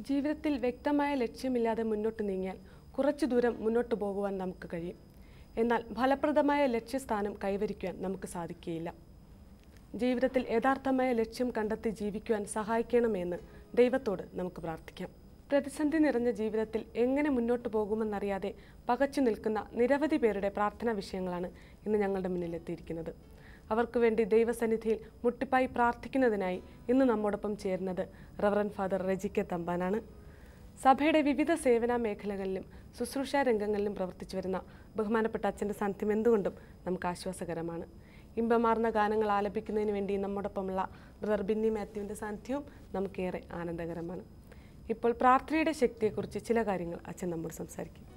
ജീവിതത്തിൽ വ്യക്തമായ ലക്ഷ്യമില്ലാതെ മുന്നോട്ട് നീങ്ങിയാൽ കുറച്ചു ദൂരം മുന്നോട്ട് പോകുവാൻ നമുക്ക് കഴിയും എന്നാൽ ഫലപ്രദമായ ലക്ഷ്യസ്ഥാനം കൈവരിക്കുവാൻ നമുക്ക് സാധിക്കുകയില്ല ജീവിതത്തിൽ യഥാർത്ഥമായ ലക്ഷ്യം കണ്ടെത്തി ജീവിക്കുവാൻ സഹായിക്കണമെന്ന് ദൈവത്തോട് നമുക്ക് പ്രാർത്ഥിക്കാം പ്രതിസന്ധി നിറഞ്ഞ ജീവിതത്തിൽ എങ്ങനെ മുന്നോട്ട് പോകുമെന്നറിയാതെ പകച്ചു നിൽക്കുന്ന നിരവധി പേരുടെ പ്രാർത്ഥനാ വിഷയങ്ങളാണ് ഇന്ന് ഞങ്ങളുടെ മുന്നിലെത്തിയിരിക്കുന്നത് അവർക്ക് വേണ്ടി ദൈവസന്നിധിയിൽ മുട്ടിപ്പായി പ്രാർത്ഥിക്കുന്നതിനായി ഇന്ന് നമ്മോടൊപ്പം ചേരുന്നത് റവറൻ ഫാദർ റെജിക്കെ തമ്പാനാണ് സഭയുടെ വിവിധ സേവന മേഖലകളിലും ശുശ്രൂഷ രംഗങ്ങളിലും പ്രവർത്തിച്ചു വരുന്ന ബഹുമാനപ്പെട്ട അച്ഛൻ്റെ സാന്നിധ്യം എന്തുകൊണ്ടും നമുക്ക് ആശ്വാസകരമാണ് ഇമ്പമാർന്ന ഗാനങ്ങൾ ആലപിക്കുന്നതിന് വേണ്ടി നമ്മോടൊപ്പമുള്ള ബ്രദർ ബിന്നി മാത്യുവിൻ്റെ സാന്നിധ്യവും നമുക്കേറെ ആനന്ദകരമാണ് ഇപ്പോൾ പ്രാർത്ഥനയുടെ ശക്തിയെക്കുറിച്ച് ചില കാര്യങ്ങൾ അച്ഛൻ നമ്മോട് സംസാരിക്കും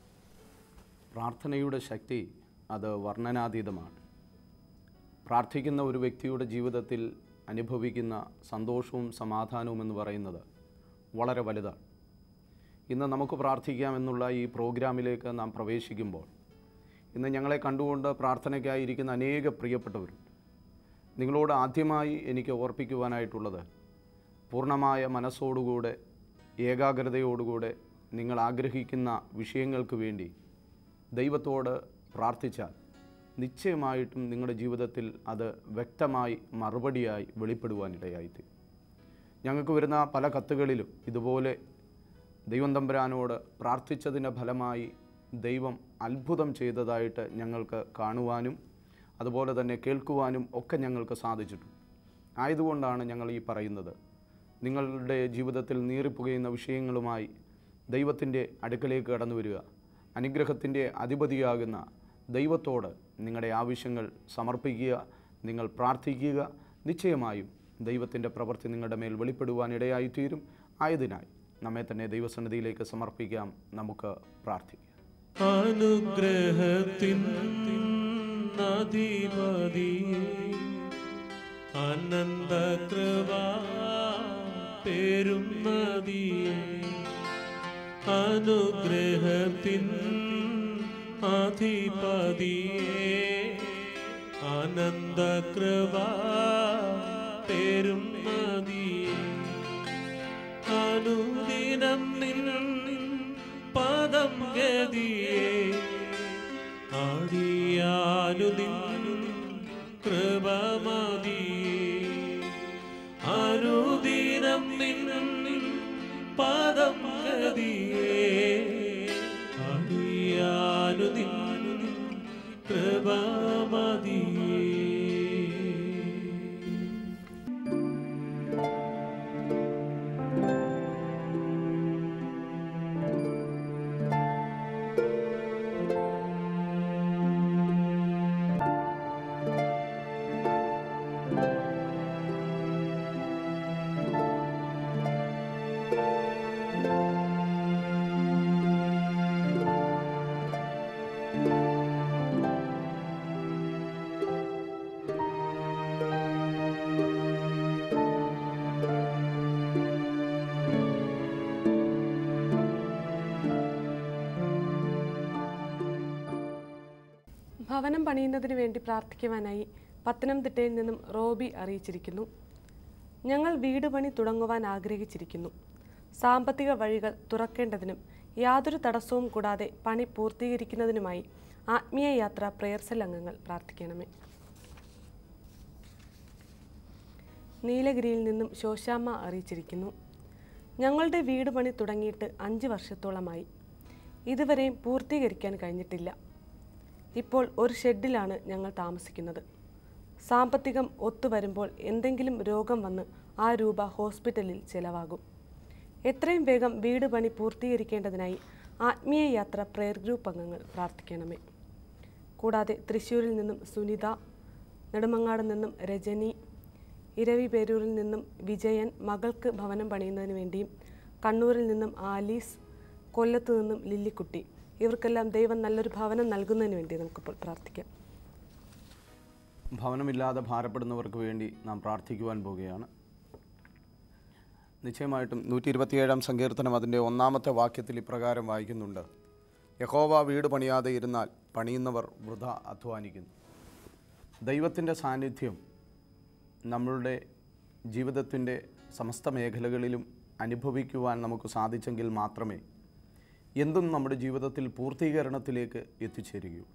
പ്രാർത്ഥനയുടെ ശക്തി അത് വർണ്ണനാതീതമാണ് പ്രാർത്ഥിക്കുന്ന ഒരു വ്യക്തിയുടെ ജീവിതത്തിൽ അനുഭവിക്കുന്ന സന്തോഷവും സമാധാനവും എന്ന് പറയുന്നത് വളരെ വലുതാണ് ഇന്ന് നമുക്ക് പ്രാർത്ഥിക്കാമെന്നുള്ള ഈ പ്രോഗ്രാമിലേക്ക് നാം പ്രവേശിക്കുമ്പോൾ ഇന്ന് ഞങ്ങളെ കണ്ടുകൊണ്ട് പ്രാർത്ഥനയ്ക്കായിരിക്കുന്ന അനേക പ്രിയപ്പെട്ടവരുണ്ട് നിങ്ങളോട് ആദ്യമായി എനിക്ക് ഓർപ്പിക്കുവാനായിട്ടുള്ളത് പൂർണ്ണമായ മനസ്സോടുകൂടെ ഏകാഗ്രതയോടുകൂടെ നിങ്ങൾ ആഗ്രഹിക്കുന്ന വിഷയങ്ങൾക്ക് വേണ്ടി ദൈവത്തോട് പ്രാർത്ഥിച്ചാൽ നിശ്ചയമായിട്ടും നിങ്ങളുടെ ജീവിതത്തിൽ അത് വ്യക്തമായി മറുപടിയായി വെളിപ്പെടുവാനിടയായിത്തീരും ഞങ്ങൾക്ക് വരുന്ന പല കത്തുകളിലും ഇതുപോലെ ദൈവം തമ്പുരാനോട് പ്രാർത്ഥിച്ചതിൻ്റെ ഫലമായി ദൈവം അത്ഭുതം ചെയ്തതായിട്ട് ഞങ്ങൾക്ക് കാണുവാനും അതുപോലെ തന്നെ കേൾക്കുവാനും ഒക്കെ ഞങ്ങൾക്ക് സാധിച്ചിട്ടുണ്ട് ആയതുകൊണ്ടാണ് ഞങ്ങൾ ഈ പറയുന്നത് നിങ്ങളുടെ ജീവിതത്തിൽ നീറിപ്പുകയുന്ന വിഷയങ്ങളുമായി ദൈവത്തിൻ്റെ അടുക്കലേക്ക് കടന്നു വരിക അനുഗ്രഹത്തിൻ്റെ അധിപതിയാകുന്ന ദൈവത്തോട് നിങ്ങളുടെ ആവശ്യങ്ങൾ സമർപ്പിക്കുക നിങ്ങൾ പ്രാർത്ഥിക്കുക നിശ്ചയമായും ദൈവത്തിൻ്റെ പ്രവൃത്തി നിങ്ങളുടെ മേൽ വെളിപ്പെടുവാൻ ഇടയായിത്തീരും ആയതിനായി നമ്മെ തന്നെ ദൈവസന്നിധിയിലേക്ക് സമർപ്പിക്കാം നമുക്ക് പ്രാർത്ഥിക്കാം അനുഗ്രഹത്തിൻ അധിപതിയെ അനന്തകൃപ പേരും നദിയെ അനുഗ്രഹത്തിൻ അധിപതിയെ അനന്തകൃപ പേരും നദിയെ അനുദിനം നിൻ പദം ഗതിയെ ആടിയാനുദിൻ കൃപമതിയെ അനുദിനം നിൻ പദം ഗതിയെ ആടിയാനുദിൻ കൃപമതിയെ ഭവനം പണിയുന്നതിന് വേണ്ടി പ്രാർത്ഥിക്കുവാനായി പത്തനംതിട്ടയിൽ നിന്നും റോബി അറിയിച്ചിരിക്കുന്നു ഞങ്ങൾ വീട് പണി തുടങ്ങുവാൻ ആഗ്രഹിച്ചിരിക്കുന്നു സാമ്പത്തിക വഴികൾ തുറക്കേണ്ടതിനും യാതൊരു തടസ്സവും കൂടാതെ പണി പൂർത്തീകരിക്കുന്നതിനുമായി ആത്മീയ യാത്ര പ്രേയർസൽ അംഗങ്ങൾ പ്രാർത്ഥിക്കണമേ നീലഗിരിയിൽ നിന്നും ശോശാമ്മ അറിയിച്ചിരിക്കുന്നു ഞങ്ങളുടെ വീട് പണി തുടങ്ങിയിട്ട് അഞ്ച് വർഷത്തോളമായി ഇതുവരെയും പൂർത്തീകരിക്കാൻ കഴിഞ്ഞിട്ടില്ല ഇപ്പോൾ ഒരു ഷെഡിലാണ് ഞങ്ങൾ താമസിക്കുന്നത് സാമ്പത്തികം ഒത്തുവരുമ്പോൾ എന്തെങ്കിലും രോഗം വന്ന് ആ രൂപ ഹോസ്പിറ്റലിൽ ചിലവാകും എത്രയും വേഗം വീട് പണി പൂർത്തീകരിക്കേണ്ടതിനായി ആത്മീയ യാത്ര പ്രയർ ഗ്രൂപ്പ് അംഗങ്ങൾ പ്രാർത്ഥിക്കണമേ കൂടാതെ തൃശ്ശൂരിൽ നിന്നും സുനിത നെടുമങ്ങാട് നിന്നും രജനി ഇരവി പേരൂരിൽ നിന്നും വിജയൻ മകൾക്ക് ഭവനം പണിയുന്നതിന് വേണ്ടിയും കണ്ണൂരിൽ നിന്നും ആലീസ് കൊല്ലത്ത് നിന്നും ലില്ലിക്കുട്ടി ഇവർക്കെല്ലാം ദൈവം നല്ലൊരു ഭവനം നൽകുന്നതിന് വേണ്ടി നമുക്കിപ്പോൾ പ്രാർത്ഥിക്കാം ഭവനമില്ലാതെ ഭാരപ്പെടുന്നവർക്ക് വേണ്ടി നാം പ്രാർത്ഥിക്കുവാൻ പോവുകയാണ് നിശ്ചയമായിട്ടും നൂറ്റി ഇരുപത്തിയേഴാം സങ്കീർത്തനം അതിൻ്റെ ഒന്നാമത്തെ വാക്യത്തിൽ ഇപ്രകാരം വായിക്കുന്നുണ്ട് യഹോവ വീട് പണിയാതെ ഇരുന്നാൽ പണിയുന്നവർ വൃഥ അധ്വാനിക്കുന്നു ദൈവത്തിൻ്റെ സാന്നിധ്യം നമ്മളുടെ ജീവിതത്തിൻ്റെ സമസ്ത മേഖലകളിലും അനുഭവിക്കുവാൻ നമുക്ക് സാധിച്ചെങ്കിൽ മാത്രമേ എന്തും നമ്മുടെ ജീവിതത്തിൽ പൂർത്തീകരണത്തിലേക്ക് എത്തിച്ചേരുകയുള്ളൂ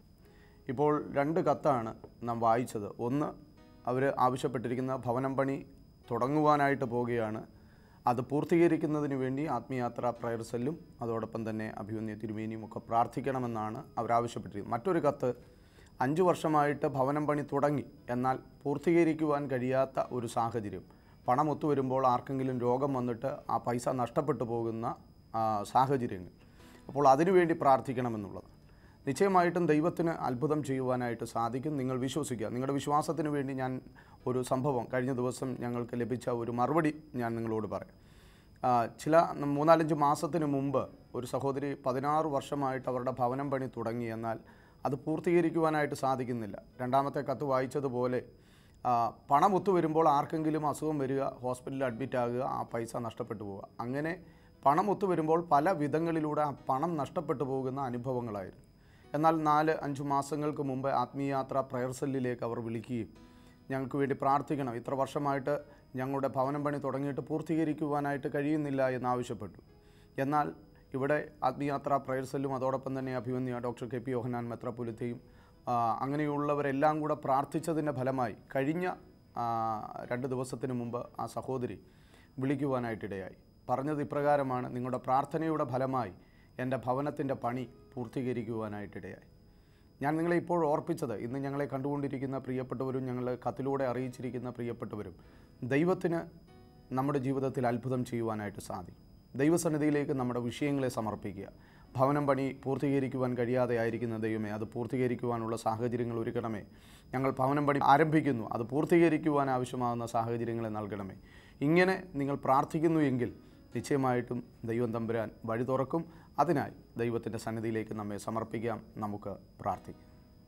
ഇപ്പോൾ രണ്ട് കത്താണ് നാം വായിച്ചത് ഒന്ന് അവർ ആവശ്യപ്പെട്ടിരിക്കുന്ന ഭവനം പണി തുടങ്ങുവാനായിട്ട് പോവുകയാണ് അത് പൂർത്തീകരിക്കുന്നതിന് വേണ്ടി ആത്മീയാത്ര പ്രയർ സെല്ലും അതോടൊപ്പം തന്നെ അഭിമന്യ തിരുമേനിയും ഒക്കെ പ്രാർത്ഥിക്കണമെന്നാണ് അവർ ആവശ്യപ്പെട്ടിരിക്കുന്നത് മറ്റൊരു കത്ത് അഞ്ച് വർഷമായിട്ട് ഭവനം പണി തുടങ്ങി എന്നാൽ പൂർത്തീകരിക്കുവാൻ കഴിയാത്ത ഒരു സാഹചര്യം പണം ഒത്തുവരുമ്പോൾ ആർക്കെങ്കിലും രോഗം വന്നിട്ട് ആ പൈസ നഷ്ടപ്പെട്ടു പോകുന്ന ആ, സാഹചര്യങ്ങൾ അപ്പോൾ അതിനുവേണ്ടി പ്രാർത്ഥിക്കണമെന്നുള്ളത് നിശ്ചയമായിട്ടും ദൈവത്തിന് അത്ഭുതം ചെയ്യുവാനായിട്ട് സാധിക്കും നിങ്ങൾ വിശ്വസിക്കുക നിങ്ങളുടെ വിശ്വാസത്തിന് വേണ്ടി ഞാൻ ഒരു സംഭവം കഴിഞ്ഞ ദിവസം ഞങ്ങൾക്ക് ലഭിച്ച ഒരു മറുപടി ഞാൻ നിങ്ങളോട് പറയാം ആ, ചില മൂന്നാലഞ്ച് മാസത്തിന് മുമ്പ് ഒരു സഹോദരി പതിനാറ് വർഷമായിട്ട് അവരുടെ ഭവനം പണി തുടങ്ങി എന്നാൽ അത് പൂർത്തീകരിക്കുവാനായിട്ട് സാധിക്കുന്നില്ല രണ്ടാമത്തെ കത്ത് വായിച്ചതുപോലെ ആ, പണം ഒത്തു വരുമ്പോൾ ആർക്കെങ്കിലും അസുഖം വരിക ഹോസ്പിറ്റലിൽ അഡ്മിറ്റ് ആകുക ആ പൈസ നഷ്ടപ്പെട്ടു പോവുക അങ്ങനെ പണം ഒത്തു വരുമ്പോൾ പല വിധങ്ങളിലൂടെ ആ പണം നഷ്ടപ്പെട്ടു പോകുന്ന അനുഭവങ്ങളായിരുന്നു എന്നാൽ നാല് അഞ്ച് മാസങ്ങൾക്ക് മുമ്പ് ആത്മീയാത്ര പ്രയർ സെല്ലിലേക്ക് അവർ വിളിക്കുകയും ഞങ്ങൾക്ക് വേണ്ടി പ്രാർത്ഥിക്കണം ഇത്ര വർഷമായിട്ട് ഞങ്ങളുടെ ഭവനം പണി തുടങ്ങിയിട്ട് പൂർത്തീകരിക്കുവാനായിട്ട് കഴിയുന്നില്ല എന്നാവശ്യപ്പെട്ടു എന്നാൽ ഇവിടെ ആത്മീയാത്ര പ്രയർ സെല്ലും അതോടൊപ്പം തന്നെ അഭിമന്യ ഡോക്ടർ കെ പി യോഹനാൻ മെത്രപുലത്തെയും ആ, അങ്ങനെയുള്ളവരെല്ലാം കൂടെ പ്രാർത്ഥിച്ചതിൻ്റെ ഫലമായി കഴിഞ്ഞ ആ, രണ്ട് ദിവസത്തിന് മുമ്പ് ആ സഹോദരി വിളിക്കുവാനായിട്ടിടയായി പറഞ്ഞത് ഇപ്രകാരമാണ് നിങ്ങളുടെ പ്രാർത്ഥനയുടെ ഫലമായി എൻ്റെ ഭവനത്തിൻ്റെ പണി പൂർത്തീകരിക്കുവാനായിട്ടിടയായി ഞാൻ നിങ്ങളെ ഇപ്പോൾ ഓർപ്പിച്ചത് ഇന്ന് ഞങ്ങളെ കണ്ടുകൊണ്ടിരിക്കുന്ന പ്രിയപ്പെട്ടവരും ഞങ്ങൾ കത്തിലൂടെ അറിയിച്ചിരിക്കുന്ന പ്രിയപ്പെട്ടവരും ദൈവത്തിന് നമ്മുടെ ജീവിതത്തിൽ അത്ഭുതം ചെയ്യുവാനായിട്ട് സാധിക്കും ദൈവസന്നിധിയിലേക്ക് നമ്മുടെ വിഷയങ്ങളെ സമർപ്പിക്കുക ഭവനം പണി പൂർത്തീകരിക്കുവാൻ കഴിയാതെ ആയിരിക്കുന്ന ദൈവമേ അത് പൂർത്തീകരിക്കുവാനുള്ള സാഹചര്യങ്ങൾ ഒരുക്കണമേ ഞങ്ങൾ ഭവനം പണി ആരംഭിക്കുന്നു അത് പൂർത്തീകരിക്കുവാൻ ആവശ്യമാകുന്ന സാഹചര്യങ്ങളെ നൽകണമേ ഇങ്ങനെ നിങ്ങൾ പ്രാർത്ഥിക്കുന്നു എങ്കിൽ നിശ്ചയമായിട്ടും ദൈവം തമ്പുരാൻ വഴി തുറക്കും അതിനായി ദൈവത്തിൻ്റെ സന്നിധിയിലേക്ക് നമ്മെ സമർപ്പിക്കാം നമുക്ക് പ്രാർത്ഥിക്കാം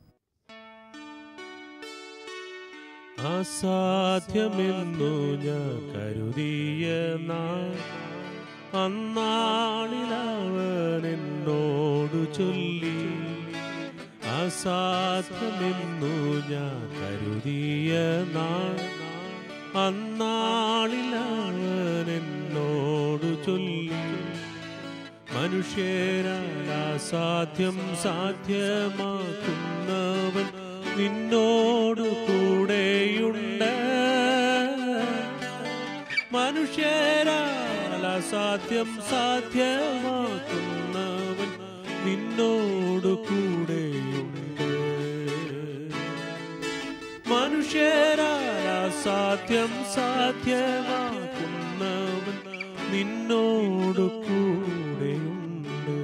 അസാധ്യമെന്നു ഞാൻ കരുതിയ നാൾ അന്നാളിലവൻ എന്നോടു ചൊല്ലി അസാധ്യമെന്നു ഞാൻ കരുതിയ നാൾ അന്നാളിലവൻ എന്നോടു ചൊല്ലി മനുഷ്യരാൽ അസാധ്യം സാധ്യമാക്കുന്നവൻ നിന്നോടു കൂടെയുണ്ട് മനുഷ്യരാൽ അസാധ്യം സാധ്യമാക്കുന്നവൻ നിന്നോടു കൂടെയുണ്ട് മനുഷ്യരാൽ അസാധ്യം സാധ്യമാക്കുന്നവൻ നിന്നോടു കൂടെയുണ്ട്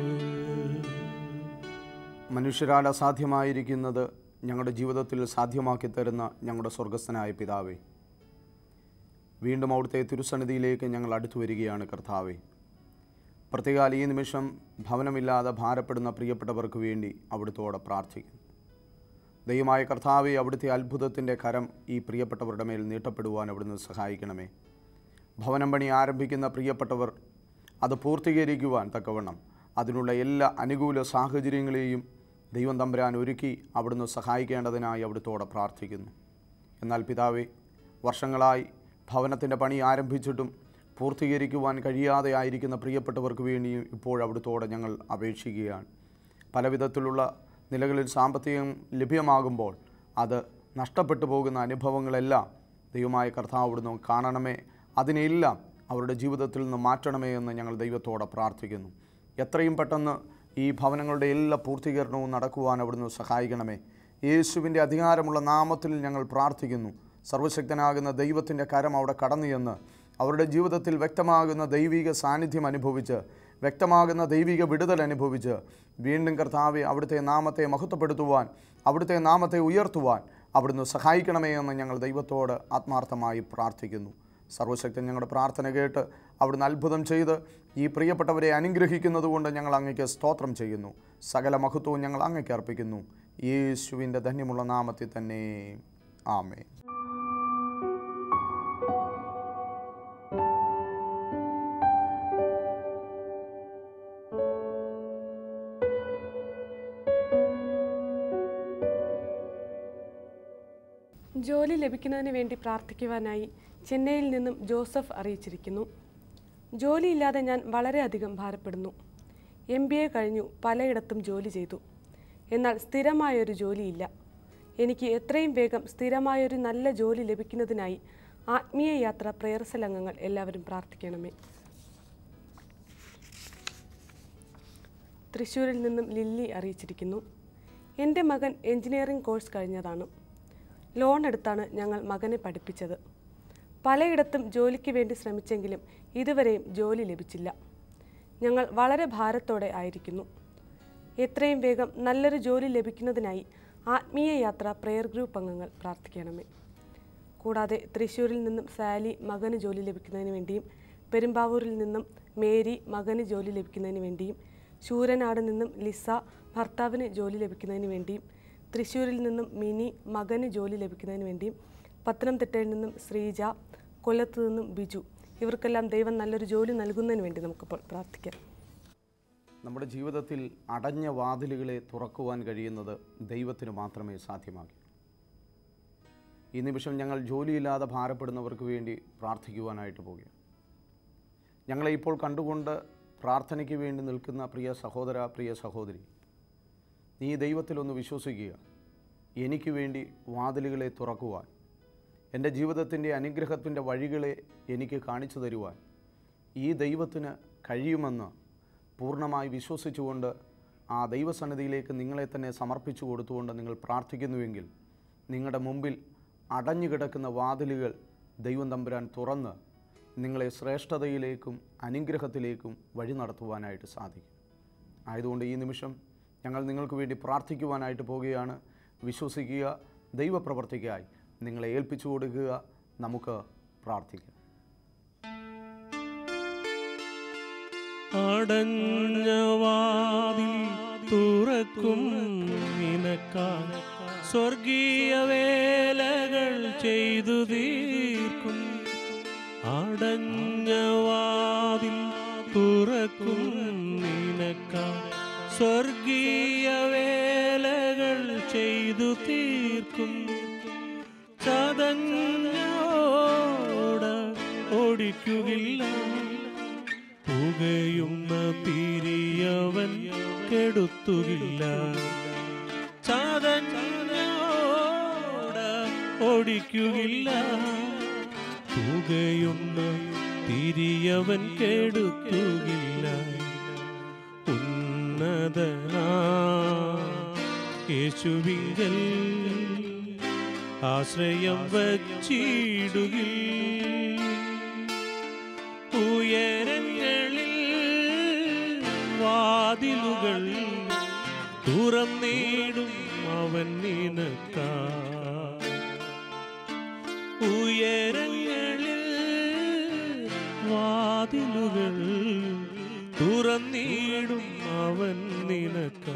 മനുഷ്യരാൽ അസാധ്യമായിരിക്കുന്നത് ഞങ്ങളുടെ ജീവിതത്തിൽ സാധ്യമാക്കി തരുന്ന ഞങ്ങളുടെ സ്വർഗസ്ഥനായ പിതാവേ വീണ്ടും അവിടുത്തെ തിരുസന്നിധിയിലേക്ക് ഞങ്ങൾ അടുത്തു വരികയാണ് കർത്താവേ പ്രത്യേകാൽ ഈ നിമിഷം ഭവനമില്ലാതെ ഭാരപ്പെടുന്ന പ്രിയപ്പെട്ടവർക്ക് വേണ്ടി അവിടുത്തോടെ പ്രാർത്ഥിക്കുന്നു ദൈവമായ കർത്താവെ അവിടുത്തെ അത്ഭുതത്തിൻ്റെ കരം ഈ പ്രിയപ്പെട്ടവരുടെ മേൽ നീട്ടപ്പെടുവാൻ അവിടുന്ന് സഹായിക്കണമേ ഭവനം പണി ആരംഭിക്കുന്ന പ്രിയപ്പെട്ടവർ അത് പൂർത്തീകരിക്കുവാൻ തക്കവണ്ണം അതിനുള്ള എല്ലാ അനുകൂല സാഹചര്യങ്ങളെയും ദൈവം തമ്പുരാൻ ഒരുക്കി അവിടുന്ന് സഹായിക്കേണ്ടതിനായി അവിടുത്തോടെ പ്രാർത്ഥിക്കുന്നു എന്നാൽ പിതാവേ വർഷങ്ങളായി ഭവനത്തിൻ്റെ പണി ആരംഭിച്ചിട്ടും പൂർത്തീകരിക്കുവാൻ കഴിയാതെ ആയിരിക്കുന്ന പ്രിയപ്പെട്ടവർക്ക് വേണ്ടിയും ഇപ്പോൾ അവിടുത്തോടെ ഞങ്ങൾ അപേക്ഷിക്കുകയാണ് പല വിധത്തിലുള്ള നിലകളിൽ സാമ്പത്തികം ലഭ്യമാകുമ്പോൾ അത് നഷ്ടപ്പെട്ടു പോകുന്ന അനുഭവങ്ങളെല്ലാം ദൈവമായ കർത്താവ് അവിടുന്ന് കാണണമേ അതിനെല്ലാം അവരുടെ ജീവിതത്തിൽ നിന്ന് മാറ്റണമേ എന്ന് ഞങ്ങൾ ദൈവത്തോടെ പ്രാർത്ഥിക്കുന്നു എത്രയും പെട്ടെന്ന് ഈ ഭവനങ്ങളുടെ എല്ലാ പൂർത്തീകരണവും നടക്കുവാൻ അവിടുന്ന് സഹായിക്കണമേ യേശുവിൻ്റെ അധികാരമുള്ള നാമത്തിൽ ഞങ്ങൾ പ്രാർത്ഥിക്കുന്നു സർവശക്തനാകുന്ന ദൈവത്തിൻ്റെ കരം അവിടെ കടന്നു ചെന്ന് അവരുടെ ജീവിതത്തിൽ വ്യക്തമാകുന്ന ദൈവിക സാന്നിധ്യം അനുഭവിച്ച് വ്യക്തമാകുന്ന ദൈവിക വിടുതൽ അനുഭവിച്ച് വീണ്ടും കർത്താവെ അവിടുത്തെ നാമത്തെ മഹത്വപ്പെടുത്തുവാൻ അവിടുത്തെ നാമത്തെ ഉയർത്തുവാൻ അവിടുന്ന് സഹായിക്കണമേ എന്ന് ഞങ്ങൾ ദൈവത്തോട് ആത്മാർത്ഥമായി പ്രാർത്ഥിക്കുന്നു സർവശക്തൻ ഞങ്ങളുടെ പ്രാർത്ഥന കേട്ട് അവിടുന്ന് അത്ഭുതം ചെയ്ത് ഈ പ്രിയപ്പെട്ടവരെ അനുഗ്രഹിക്കുന്നത് കൊണ്ട് ഞങ്ങൾ അങ്ങയ്ക്ക് സ്തോത്രം ചെയ്യുന്നു സകല മഹത്വവും ഞങ്ങൾ അങ്ങയ്ക്ക് അർപ്പിക്കുന്നു യേശുവിൻ്റെ ധന്യമുള്ള നാമത്തിൽ തന്നെ ആമേ ജോലി ലഭിക്കുന്നതിന് വേണ്ടി പ്രാർത്ഥിക്കുവാനായി ചെന്നൈയിൽ നിന്നും ജോസഫ് അറിയിച്ചിരിക്കുന്നു ജോലിയില്ലാതെ ഞാൻ വളരെയധികം ഭാരപ്പെടുന്നു എം ബി എ കഴിഞ്ഞു പലയിടത്തും ജോലി ചെയ്തു എന്നാൽ സ്ഥിരമായൊരു ജോലിയില്ല എനിക്ക് എത്രയും വേഗം സ്ഥിരമായൊരു നല്ല ജോലി ലഭിക്കുന്നതിനായി ആത്മീയ യാത്ര പ്രേയർസൽ അംഗങ്ങൾ എല്ലാവരും പ്രാർത്ഥിക്കണമേ തൃശ്ശൂരിൽ നിന്നും ലില്ലി അറിയിച്ചിരിക്കുന്നു എൻ്റെ മകൻ എഞ്ചിനീയറിംഗ് കോഴ്സ് കഴിഞ്ഞതാണ് ലോൺ എടുത്താണ് ഞങ്ങൾ മകനെ പഠിപ്പിച്ചത് പലയിടത്തും ജോലിക്ക് വേണ്ടി ശ്രമിച്ചെങ്കിലും ഇതുവരെയും ജോലി ലഭിച്ചില്ല ഞങ്ങൾ വളരെ ഭാരത്തോടെ ആയിരിക്കുന്നു എത്രയും വേഗം നല്ലൊരു ജോലി ലഭിക്കുന്നതിനായി ആത്മീയ യാത്ര പ്രെയർ ഗ്രൂപ്പ് അംഗങ്ങൾ പ്രാർത്ഥിക്കണമേ കൂടാതെ തൃശ്ശൂരിൽ നിന്നും സാലി മകന് ജോലി ലഭിക്കുന്നതിന് വേണ്ടിയും പെരുമ്പാവൂരിൽ നിന്നും മേരി മകന് ജോലി ലഭിക്കുന്നതിന് വേണ്ടിയും ശൂരനാട് നിന്നും ലിസ ഭർത്താവിന് ജോലി ലഭിക്കുന്നതിന് വേണ്ടിയും തൃശ്ശൂരിൽ നിന്നും മിനി മകന് ജോലി ലഭിക്കുന്നതിന് വേണ്ടിയും പത്തനംതിട്ടയിൽ നിന്നും ശ്രീജ കൊല്ലത്ത് നിന്നും ബിജു ഇവർക്കെല്ലാം ദൈവം നല്ലൊരു ജോലി നൽകുന്നതിന് വേണ്ടി നമുക്കിപ്പോൾ പ്രാർത്ഥിക്കാം നമ്മുടെ ജീവിതത്തിൽ അടഞ്ഞ വാതിലുകളെ തുറക്കുവാൻ കഴിയുന്നത് ദൈവത്തിന് മാത്രമേ സാധ്യമാകൂ ഈ നിമിഷം ഞങ്ങൾ ജോലിയില്ലാതെ ഭാരപ്പെടുന്നവർക്ക് വേണ്ടി പ്രാർത്ഥിക്കുവാനായിട്ട് പോകുകയാണ് ഞങ്ങളെ ഇപ്പോൾ കണ്ടുകൊണ്ട് പ്രാർത്ഥനയ്ക്ക് വേണ്ടി നിൽക്കുന്ന പ്രിയ സഹോദര പ്രിയ സഹോദരി നീ ദൈവത്തിലൊന്ന് വിശ്വസിക്കുക എനിക്ക് വേണ്ടി വാതിലുകളെ തുറക്കുവാൻ എൻ്റെ ജീവിതത്തിൻ്റെ അനുഗ്രഹത്തിൻ്റെ വഴികളെ എനിക്ക് കാണിച്ചു തരുവാൻ ഈ ദൈവത്തിന് കഴിയുമെന്ന് പൂർണ്ണമായി വിശ്വസിച്ചുകൊണ്ട് ആ ദൈവസന്നിധിയിലേക്ക് നിങ്ങളെ തന്നെ സമർപ്പിച്ചു കൊടുത്തുകൊണ്ട് നിങ്ങൾ പ്രാർത്ഥിക്കുന്നുവെങ്കിൽ നിങ്ങളുടെ മുമ്പിൽ അടഞ്ഞു കിടക്കുന്ന വാതിലുകൾ ദൈവം തമ്പുരാൻ തുറന്ന് നിങ്ങളെ ശ്രേഷ്ഠതയിലേക്കും അനുഗ്രഹത്തിലേക്കും വഴി നടത്തുവാനായിട്ട് സാധിക്കും ആയതുകൊണ്ട് ഈ നിമിഷം ഞങ്ങൾ നിങ്ങൾക്ക് വേണ്ടി പ്രാർത്ഥിക്കുവാനായിട്ട് പോവുകയാണ് വിശ്വസിക്കുക ദൈവപ്രവർത്തിക്കായി നിങ്ങളെ ഏൽപ്പിച്ചു കൊടുക്കുക നമുക്ക് പ്രാർത്ഥിക്കാം അടഞ്ഞ വാതിൽ തുറക്കും നിനക്കാൻ സ്വർഗീയ വേലകൾ ചെയ്തു തീർക്കും അടഞ്ഞ വാതിൽ തുറക്കും നിനക്കാൻ സ്വർഗീയ വേലകൾ ചെയ്തു തീർക്കും ചതഞ്ഞോട ഓടിക്കുകില്ല പുകയുന്ന തിരിയവൻ കെടുത്തുകില്ല ചതഞ്ഞോട ഓടിക്കുകില്ല പുകയുന്ന തിരിയവൻ കെടുത്തുകില്ല ഉന്നതനാ യേശുവിങ്കൽ ആശ്രയം വച്ചിടുകിൽ ഉയരങ്ങളിൽ വാതിലുകൾ തുറന്നിടും അവൻ നിനക്കാ ഉയരങ്ങളിൽ വാതിലുകൾ തുറന്നിടും അവൻ നിനക്കാ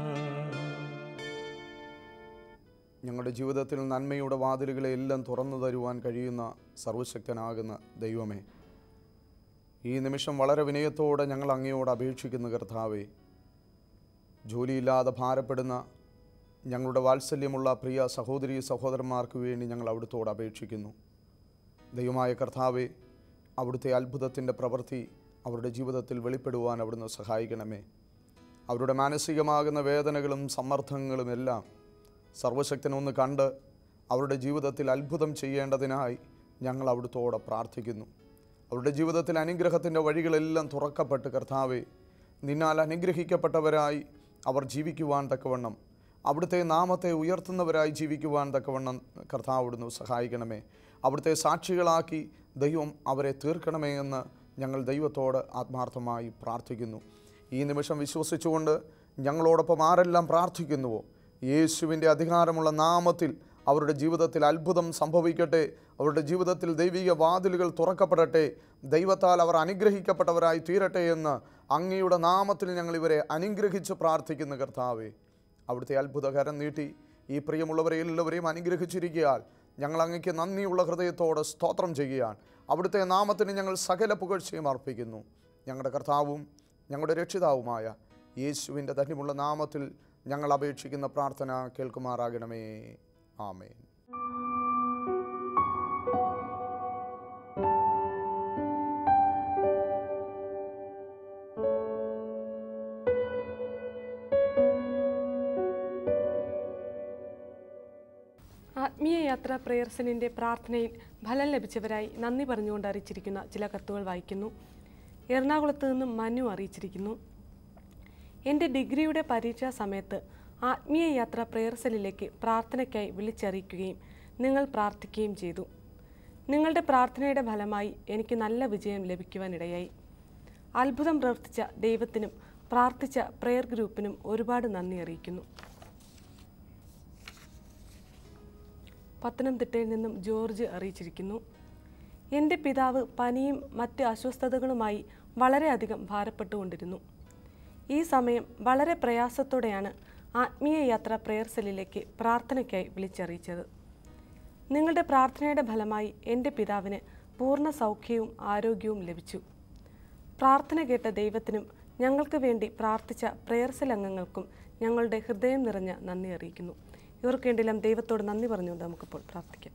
ഞങ്ങളുടെ ജീവിതത്തിൽ നന്മയുടെ വാതിലുകളെ എല്ലാം തുറന്നു തരുവാൻ കഴിയുന്ന സർവശക്തനാകുന്ന ദൈവമേ ഈ നിമിഷം വളരെ വിനയത്തോടെ ഞങ്ങൾ അങ്ങയോട് അപേക്ഷിക്കുന്ന കർത്താവേ ജോലിയില്ലാതെ ഭാരപ്പെടുന്ന ഞങ്ങളുടെ വാത്സല്യമുള്ള പ്രിയ സഹോദരി സഹോദരന്മാർക്ക് വേണ്ടി ഞങ്ങൾ അവിടുത്തോട് അപേക്ഷിക്കുന്നു ദൈവമായ കർത്താവെ അവിടുത്തെ അത്ഭുതത്തിൻ്റെ പ്രവൃത്തി അവരുടെ ജീവിതത്തിൽ വെളിപ്പെടുവാൻ അവിടുന്ന് സഹായിക്കണമേ അവരുടെ മാനസികമാകുന്ന വേദനകളും സമ്മർദ്ദങ്ങളും എല്ലാം സർവശക്തനൊന്ന് കണ്ട് അവരുടെ ജീവിതത്തിൽ അത്ഭുതം ചെയ്യേണ്ടതിനായി ഞങ്ങൾ അവിടുത്തോടെ പ്രാർത്ഥിക്കുന്നു അവരുടെ ജീവിതത്തിൽ അനുഗ്രഹത്തിൻ്റെ വഴികളെല്ലാം തുറക്കപ്പെട്ട് കർത്താവെ നിന്നാൽ അനുഗ്രഹിക്കപ്പെട്ടവരായി അവർ ജീവിക്കുവാൻ തക്കവണ്ണം അവിടുത്തെ നാമത്തെ ഉയർത്തുന്നവരായി ജീവിക്കുവാൻ തക്കവണ്ണം കർത്താവ് അവിടുന്ന് സഹായിക്കണമേ അവിടുത്തെ സാക്ഷികളാക്കി ദൈവം അവരെ തീർക്കണമേ എന്ന് ഞങ്ങൾ ദൈവത്തോട് ആത്മാർത്ഥമായി പ്രാർത്ഥിക്കുന്നു ഈ നിമിഷം വിശ്വസിച്ചുകൊണ്ട് ഞങ്ങളോടൊപ്പം ആരെല്ലാം പ്രാർത്ഥിക്കുന്നുവോ യേശുവിൻ്റെ അധികാരമുള്ള നാമത്തിൽ അവരുടെ ജീവിതത്തിൽ അത്ഭുതം സംഭവിക്കട്ടെ അവരുടെ ജീവിതത്തിൽ ദൈവിക വാതിലുകൾ തുറക്കപ്പെടട്ടെ ദൈവത്താൽ അവർ അനുഗ്രഹിക്കപ്പെട്ടവരായി തീരട്ടെ എന്ന് അങ്ങയുടെ നാമത്തിൽ ഞങ്ങൾ ഇവരെ അനുഗ്രഹിച്ച് പ്രാർത്ഥിക്കുന്ന കർത്താവേ അവിടുത്തെ അത്ഭുതകരം നീട്ടി ഈ പ്രിയമുള്ളവരെ എല്ലാവരെയും അനുഗ്രഹിച്ചിരിക്കുകയാൽ ഞങ്ങൾ അങ്ങയ്ക്ക് നന്ദിയുള്ള ഹൃദയത്തോടെ സ്തോത്രം ചെയ്യുകയാണ് അവിടുത്തെ നാമത്തിന് ഞങ്ങൾ സകല പുകഴ്ചയും അർപ്പിക്കുന്നു ഞങ്ങളുടെ കർത്താവും ഞങ്ങളുടെ രക്ഷിതാവുമായ യേശുവിൻ്റെ ധന്യമുള്ള നാമത്തിൽ ഞങ്ങൾ അപേക്ഷിക്കുന്ന പ്രാർത്ഥന കേൾക്കുമാറാകണമേ ആമേൻ യാത്ര പ്രേയർസനിൻ്റെ പ്രാർത്ഥനയിൽ ഫലം ലഭിച്ചവരായി നന്ദി പറഞ്ഞുകൊണ്ട് അറിയിച്ചിരിക്കുന്ന ചില കത്തുകൾ വായിക്കുന്നു എറണാകുളത്ത് നിന്നും മനു അറിയിച്ചിരിക്കുന്നു എൻ്റെ ഡിഗ്രിയുടെ പരീക്ഷാ സമയത്ത് ആത്മീയ യാത്ര പ്രേയർസലിലേക്ക് പ്രാർത്ഥനയ്ക്കായി വിളിച്ചറിയിക്കുകയും നിങ്ങൾ പ്രാർത്ഥിക്കുകയും ചെയ്തു നിങ്ങളുടെ പ്രാർത്ഥനയുടെ ഫലമായി എനിക്ക് നല്ല വിജയം ലഭിക്കുവാനിടയായി അത്ഭുതം പ്രവർത്തിച്ച ദൈവത്തിനും പ്രാർത്ഥിച്ച പ്രെയർ ഗ്രൂപ്പിനും ഒരുപാട് നന്ദി അറിയിക്കുന്നു പത്തനംതിട്ടയിൽ നിന്നും ജോർജ് അറിയിച്ചിരിക്കുന്നു എൻ്റെ പിതാവ് പനിയും മറ്റ് അസ്വസ്ഥതകളുമായി വളരെയധികം ഭാരപ്പെട്ടുകൊണ്ടിരുന്നു ഈ സമയം വളരെ പ്രയാസത്തോടെയാണ് ആത്മീയ യാത്ര പ്രെയർ സെല്ലിലേക്ക് പ്രാർത്ഥനയ്ക്കായി വിളിച്ചറിയിച്ചത് നിങ്ങളുടെ പ്രാർത്ഥനയുടെ ഫലമായി എൻ്റെ പിതാവിന് പൂർണ്ണ സൗഖ്യവും ആരോഗ്യവും ലഭിച്ചു പ്രാർത്ഥന കേട്ട ദൈവത്തിനും ഞങ്ങൾക്ക് വേണ്ടി പ്രാർത്ഥിച്ച പ്രെയർ സെൽ അംഗങ്ങൾക്കും ഞങ്ങളുടെ ഹൃദയം നിറഞ്ഞ നന്ദി അറിയിക്കുന്നു ഇവർക്ക് വേണ്ടിയെല്ലാം ദൈവത്തോട് നന്ദി പറഞ്ഞുകൊണ്ട് നമുക്കിപ്പോൾ പ്രാർത്ഥിക്കാം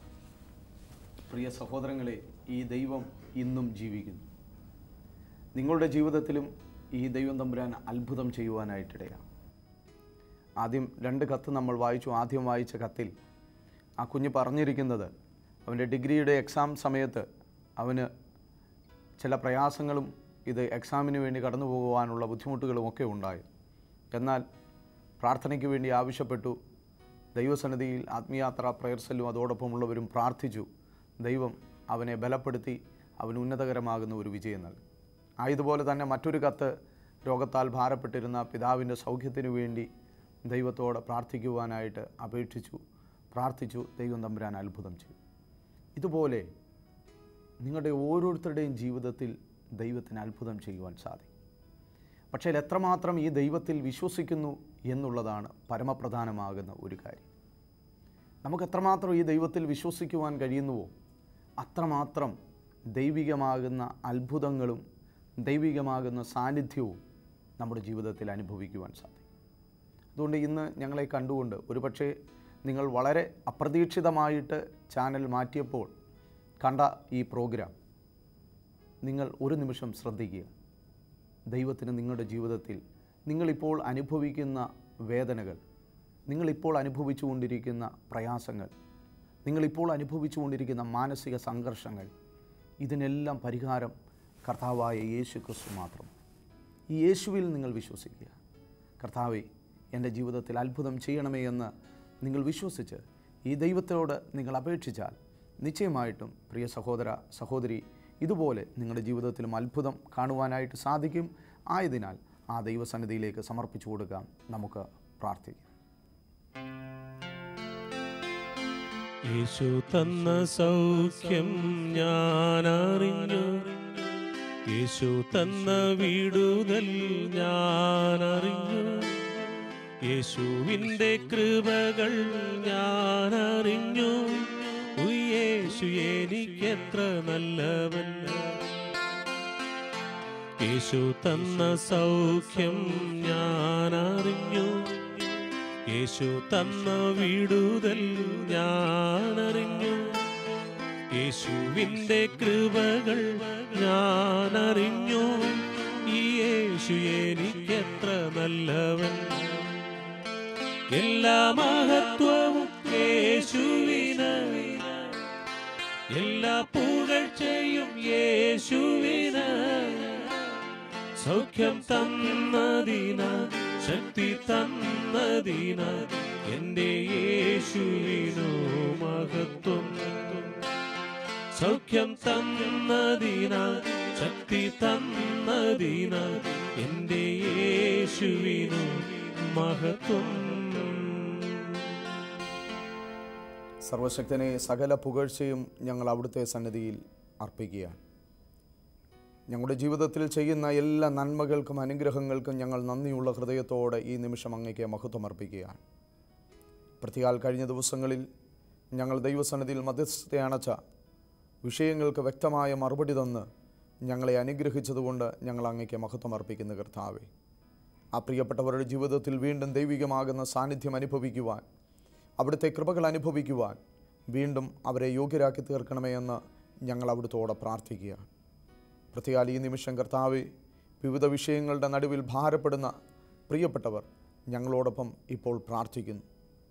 പ്രിയ സഹോദരങ്ങളെ ഈ ദൈവം ഇന്നും ജീവിക്കുന്നു നിങ്ങളുടെ ജീവിതത്തിലും ഈ ദൈവം തമ്പുരാൻ അത്ഭുതം ചെയ്യുവാനായിട്ടിടയാണ് ആദ്യം രണ്ട് കത്ത് നമ്മൾ വായിച്ചു ആദ്യം വായിച്ച കത്തിൽ ആ കുഞ്ഞ് പറഞ്ഞിരിക്കുന്നത് അവൻ്റെ ഡിഗ്രിയുടെ എക്സാം സമയത്ത് അവന് ചില പ്രയാസങ്ങളും ഇത് എക്സാമിന് വേണ്ടി കടന്നു പോകുവാനുള്ള ബുദ്ധിമുട്ടുകളും ഒക്കെ ഉണ്ടായി എന്നാൽ പ്രാർത്ഥനയ്ക്ക് വേണ്ടി ആവശ്യപ്പെട്ടു ദൈവസന്നിധിയിൽ ആത്മീയാത്ര പ്രയർസലും അതോടൊപ്പമുള്ളവരും പ്രാർത്ഥിച്ചു ദൈവം അവനെ ബലപ്പെടുത്തി അവന് ഉന്നതകരമാകുന്ന ഒരു വിജയം നൽകി ആയതുപോലെ തന്നെ മറ്റൊരു കത്ത് രോഗത്താൽ ഭാരപ്പെട്ടിരുന്ന പിതാവിൻ്റെ സൗഖ്യത്തിനു വേണ്ടി ദൈവത്തോട് പ്രാർത്ഥിക്കുവാനായിട്ട് അപേക്ഷിച്ചു പ്രാർത്ഥിച്ചു ദൈവം തമ്പുരാൻ അത്ഭുതം ചെയ്തു ഇതുപോലെ നിങ്ങളുടെ ഓരോരുത്തരുടെയും ജീവിതത്തിൽ ദൈവത്തിന് അത്ഭുതം ചെയ്യുവാൻ സാധിക്കും പക്ഷേ എത്രമാത്രം ഈ ദൈവത്തിൽ വിശ്വസിക്കുന്നു എന്നുള്ളതാണ് പരമപ്രധാനമാകുന്ന ഒരു കാര്യം നമുക്ക് എത്രമാത്രം ഈ ദൈവത്തിൽ വിശ്വസിക്കുവാൻ കഴിയുന്നുവോ അത്രമാത്രം ദൈവികമാകുന്ന അത്ഭുതങ്ങളും ദൈവികമാകുന്ന സാന്നിധ്യവും നമ്മുടെ ജീവിതത്തിൽ അനുഭവിക്കുവാൻ സാധിക്കും അതുകൊണ്ട് ഇന്ന് ഞങ്ങളെ കണ്ടുകൊണ്ട് ഒരുപക്ഷെ നിങ്ങൾ വളരെ അപ്രതീക്ഷിതമായിട്ട് ചാനൽ മാറ്റിയപ്പോൾ കണ്ട ഈ പ്രോഗ്രാം നിങ്ങൾ ഒരു നിമിഷം ശ്രദ്ധിക്കുക ദൈവത്തിന് നിങ്ങളുടെ ജീവിതത്തിൽ നിങ്ങളിപ്പോൾ അനുഭവിക്കുന്ന വേദനകൾ നിങ്ങളിപ്പോൾ അനുഭവിച്ചു കൊണ്ടിരിക്കുന്ന പ്രയാസങ്ങൾ നിങ്ങളിപ്പോൾ അനുഭവിച്ചു കൊണ്ടിരിക്കുന്ന മാനസിക സംഘർഷങ്ങൾ ഇതിനെല്ലാം പരിഹാരം കർത്താവായ യേശു ക്രിസ്തു മാത്രം ഈ യേശുവിൽ നിങ്ങൾ വിശ്വസിക്കുക കർത്താവെ എൻ്റെ ജീവിതത്തിൽ അത്ഭുതം ചെയ്യണമേ എന്ന് നിങ്ങൾ വിശ്വസിച്ച് ഈ ദൈവത്തിനോട് നിങ്ങൾ അപേക്ഷിച്ചാൽ നിശ്ചയമായിട്ടും പ്രിയ സഹോദര സഹോദരി ഇതുപോലെ നിങ്ങളുടെ ജീവിതത്തിലും അത്ഭുതം കാണുവാനായിട്ട് സാധിക്കും ആയതിനാൽ ആ ദൈവസന്നിധിയിലേക്ക് സമർപ്പിച്ചു കൊടുക്കാം നമുക്ക് പ്രാർത്ഥിക്കാം യേശു തന്ന സൗഖ്യം ഞാൻ അറിഞ്ഞു യേശു തന്ന വീടുതൽ ഞാൻ അറിഞ്ഞു യേശുവിൻ്റെ കൃപകൾ ഞാൻ അറിഞ്ഞു ഉയ്യേശു എനിക്കെത്ര നല്ലവൻ യേശു തന്ന സൗഖ്യം ഞാൻ അറിഞ്ഞു യേശു തന്ന വീടുതൽ ഞാൻ അറിഞ്ഞു യേശുവിൻ്റെ കൃപകൾ ഞാൻ അറിഞ്ഞു ഈ യേശു എനിക്കെത്ര നല്ലവൻ എല്ലാ മഹത്വവും യേശുവിന് എല്ലാ പുകഴ്ചയും യേശുവിന് സൗഖ്യം തന്നതിന ശക്തി തന്നതിന എൻ്റെ യേശുവിനു മഹത്വം സൗഖ്യം തന്നതിന ശക്തി തന്നതിന എൻ്റെ യേശുവിനു മഹത്വം സർവശക്തനെ സകല പുകഴ്ചയും ഞങ്ങൾ അവിടുത്തെ സന്നിധിയിൽ അർപ്പിക്കുകയാണ് ഞങ്ങളുടെ ജീവിതത്തിൽ ചെയ്യുന്ന എല്ലാ നന്മകൾക്കും അനുഗ്രഹങ്ങൾക്കും ഞങ്ങൾ നന്ദിയുള്ള ഹൃദയത്തോടെ ഈ നിമിഷം അങ്ങേക്ക് മഹത്വം അർപ്പിക്കുകയാണ് പ്രതികാൽ കഴിഞ്ഞ ദിവസങ്ങളിൽ ഞങ്ങൾ ദൈവസന്നിധിയിൽ മധ്യസ്ഥത്തെ അണച്ച വിഷയങ്ങൾക്ക് വ്യക്തമായ മറുപടി തന്ന് ഞങ്ങളെ അനുഗ്രഹിച്ചതുകൊണ്ട് ഞങ്ങൾ അങ്ങേക്ക് മഹത്വം അർപ്പിക്കുന്ന കർത്താവെ ആ പ്രിയപ്പെട്ടവരുടെ ജീവിതത്തിൽ വീണ്ടും ദൈവികമാകുന്ന സാന്നിധ്യം അനുഭവിക്കുവാൻ അവിടുത്തെ കൃപകൾ അനുഭവിക്കുവാൻ വീണ്ടും അവരെ യോഗ്യരാക്കി തീർക്കണമേ എന്ന് ഞങ്ങൾ അവിടുത്തോടെ പ്രാർത്ഥിക്കുകയാണ് പ്രത്യേകാൽ ഈ നിമിഷം കർത്താവെ വിവിധ വിഷയങ്ങളുടെ നടുവിൽ ഭാരപ്പെടുന്ന പ്രിയപ്പെട്ടവർ ഞങ്ങളോടൊപ്പം ഇപ്പോൾ പ്രാർത്ഥിക്കുന്നു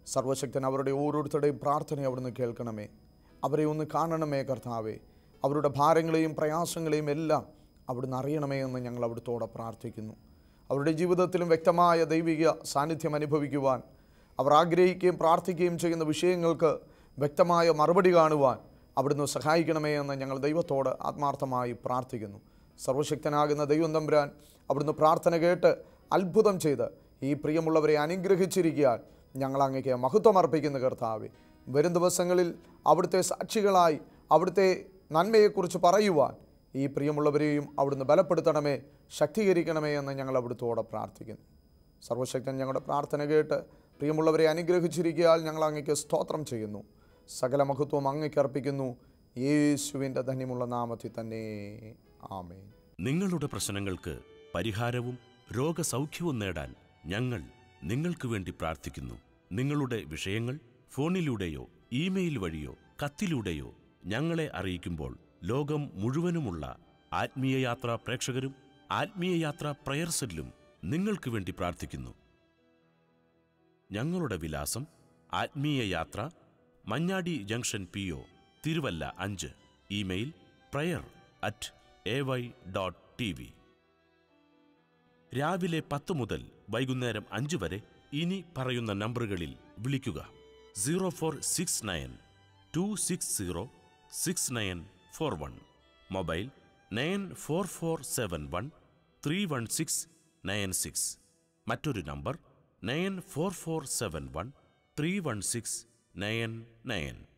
സർവശക്തൻ അവരുടെ ഓരോരുത്തരുടെയും പ്രാർത്ഥന അവിടുന്ന് കേൾക്കണമേ അവരെ ഒന്ന് കാണണമേ കർത്താവേ അവരുടെ ഭാരങ്ങളെയും പ്രയാസങ്ങളെയും എല്ലാം അവിടുന്ന് അറിയണമേ എന്ന് ഞങ്ങൾ അവിടുത്തോടെ പ്രാർത്ഥിക്കുന്നു അവരുടെ ജീവിതത്തിലും വ്യക്തമായ ദൈവിക സാന്നിധ്യം അനുഭവിക്കുവാൻ അവർ ആഗ്രഹിക്കുകയും പ്രാർത്ഥിക്കുകയും ചെയ്യുന്ന വിഷയങ്ങൾക്ക് വ്യക്തമായ മറുപടി കാണുവാൻ അവിടുന്ന് സഹായിക്കണമേ എന്ന് ഞങ്ങൾ ദൈവത്തോട് ആത്മാർത്ഥമായി പ്രാർത്ഥിക്കുന്നു സർവശക്തനാകുന്ന ദൈവം തമ്പുരാൻ അവിടുന്ന് പ്രാർത്ഥന കേട്ട് അത്ഭുതം ചെയ്ത് ഈ പ്രിയമുള്ളവരെ അനുഗ്രഹിച്ചിരിക്കാൻ ഞങ്ങൾ അങ്ങേക്ക് മഹത്വം അർപ്പിക്കുന്ന കർത്താവെ വരും ദിവസങ്ങളിൽ അവിടുത്തെ സാക്ഷികളായി അവിടുത്തെ നന്മയെക്കുറിച്ച് പറയുവാൻ ഈ പ്രിയമുള്ളവരെയും അവിടുന്ന് ബലപ്പെടുത്തണമേ ശക്തീകരിക്കണമേ എന്ന് ഞങ്ങൾ അവിടുത്തോടെ പ്രാർത്ഥിക്കുന്നു സർവശക്തൻ ഞങ്ങളുടെ പ്രാർത്ഥന കേട്ട് പ്രിയമുള്ളവരെ അനുഗ്രഹിച്ചിരിക്കാൻ ഞങ്ങൾ അങ്ങയ്ക്ക് സ്തോത്രം ചെയ്യുന്നു സകല മഹത്വം അങ്ങയ്ക്ക് അർപ്പിക്കുന്നു യേശുവിൻ്റെ ധന്യമുള്ള നാമത്തിൽ തന്നെ ആമേൻ നിങ്ങളുടെ പ്രശ്നങ്ങൾക്ക് പരിഹാരവും രോഗസൗഖ്യവും നേടാൻ ഞങ്ങൾ നിങ്ങൾക്ക് വേണ്ടി പ്രാർത്ഥിക്കുന്നു നിങ്ങളുടെ വിഷയങ്ങൾ ഫോണിലൂടെയോ ഇമെയിൽ വഴിയോ കത്തിലൂടെയോ ഞങ്ങളെ അറിയിക്കുമ്പോൾ ലോകം മുഴുവനുമുള്ള ആത്മീയ യാത്രാ പ്രേക്ഷകരും ആത്മീയ യാത്രാ പ്രയർ സെല്ലും നിങ്ങൾക്ക് വേണ്ടി പ്രാർത്ഥിക്കുന്നു ഞങ്ങളുടെ വിലാസം Athmeeya Yathra Manjadi junction P O Thiruvalla അഞ്ച് email prayer at A Y dot T V രാവിലെ പത്ത് മുതൽ വൈകുന്നേരം അഞ്ച് വരെ ഇനി പറയുന്ന നമ്പറുകളിൽ വിളിക്കുക zero four six nine two six zero six nine four one mobile nine four four seven one three one six nine six മറ്റൊരു number nine four four seven one three one six nine nine